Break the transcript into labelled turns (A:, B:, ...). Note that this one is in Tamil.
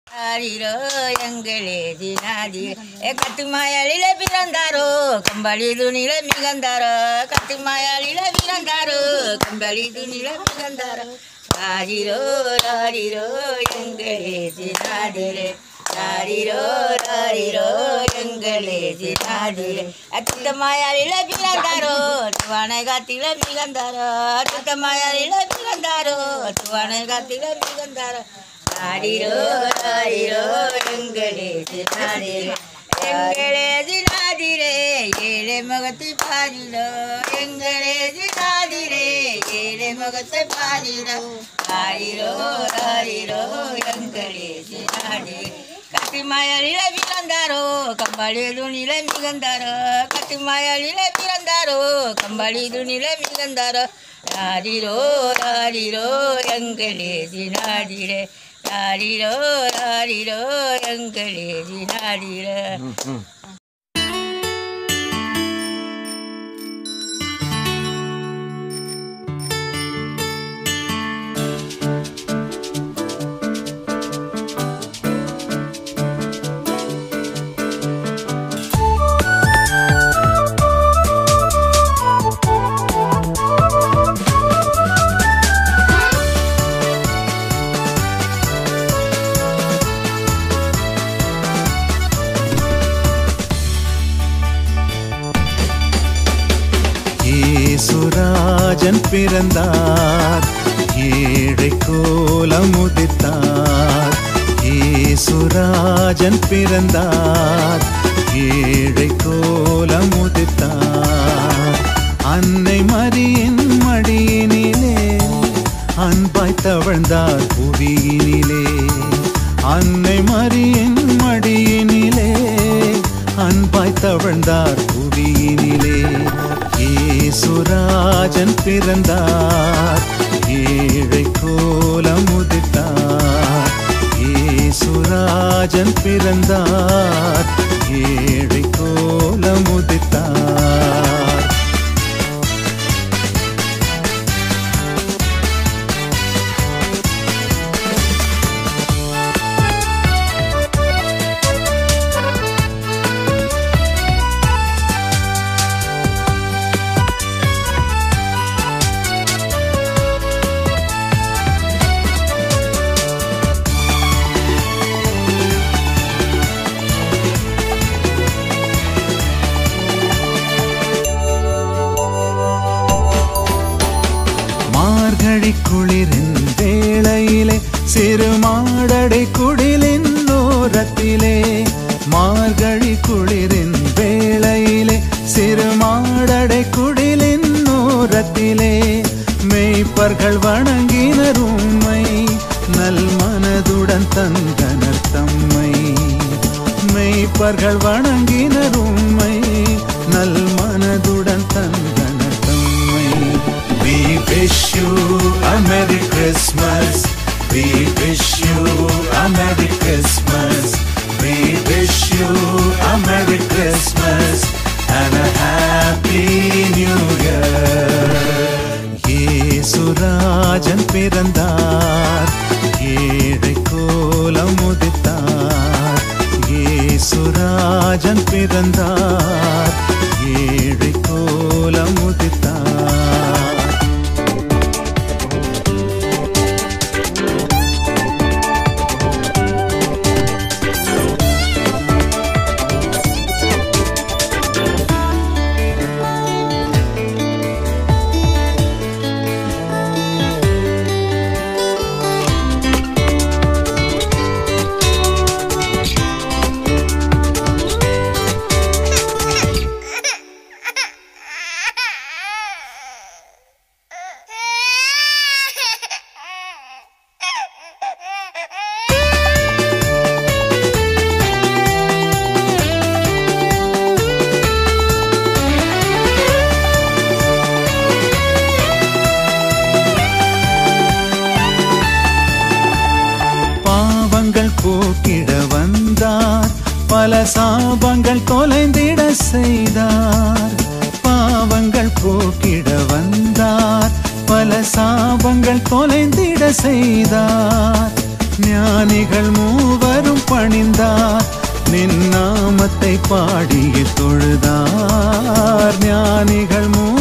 A: ஆரிரோ எங்களே தினாதி ஏ கட்டுமாயாளில பிறந்தாரோ கம்பளி துணில மிகந்தாரோ கட்டுமாயாளில பிறந்தாரோ கம்பளி துணில மிகந்தாரோ ஆரிரோ ஆரிரோ எங்களே தினாதிரே ஆரிரோ ஆரிரோ எங்களே தினாதிரே அச்சுத்தமாயாளில பிறந்தாரோ துவானை காத்தில மிகந்தாரோ அச்சுத்தமாயாளில பிறந்தாரோ துவானை காத்தில மிகந்தாரோ ஆடிரோ ஆடிரோ எங்களேது நாடிரே எங்களேது நாடிரே ஏழை முகத்தை பாடிடோ எங்களேது நாடிரே ஏழை முகத்தை பாடிடோ ஆடிரோ ஆடிரோ எங்களேது நாடிரே கட்டிமாயாளில பிறந்தாரோ கம்பாளி துணில மிகந்தாரோ கட்டிமாயாளில பிறந்தாரோ கம்பாளி துணில மிகந்தாரோ ராடிரோ ராடிரோ எங்களே தினாடிரே ராடிரோ ராடிரோ எங்களே தினாடிரே
B: ஏசுராஜன் பிறந்தார் ஏழை கோலம் உதித்தார் ஏசுராஜன் பிறந்தார் ஏழை கோலம் உதித்தார் அன்னை மரியின் மடியினிலே அன்பாய் தவழ்ந்தார் புவியினிலே அன்னை மரியின் மடியினிலே அன்பாய் தவழ்ந்தார் புவியினிலே ஏசுராஜன் பிறந்தார் ஏழை கோலம் உதித்தார் ஏசுராஜன் பிறந்தார் ஏழை கோலம் உதித்தார் மார்கழி குளிரின் வேளையிலே சிறு மாடடை குடிலின் ஓரத்திலே மார்கழி குளிரின் வேளையிலே சிறு மாடடை குடிலின் ஓரத்திலே மெய்ப்பர்கள் வணங்கினர் உம்மை நல் மனதுடன் தந்தனர் தம்மை மெய்ப்பர்கள் வணங்கினர் உம்மை நல் மனதுடன் தந்தனர் தம்மை We wish you a Merry Christmas. We wish you a Merry Christmas. We wish you a Merry Christmas and a Happy New Year. ஏசுராஜன் பிறந்தார் ஏழை கோலம் உதித்தார் ஏசுராஜன் பிறந்தார் ஏழை கோலம் உதித்தார் பாவங்கள் போக்கிட வந்தார் பல சாபங்கள் தொலைந்திட செய்தார் பாவங்கள் போக்கிட வந்தார் பல சாபங்கள் தொலைந்திட செய்தார் ஞானிகள் மூவரும் பணிந்தார் நின் நாமத்தை பாடிய தொழுதார் ஞானிகள் மூ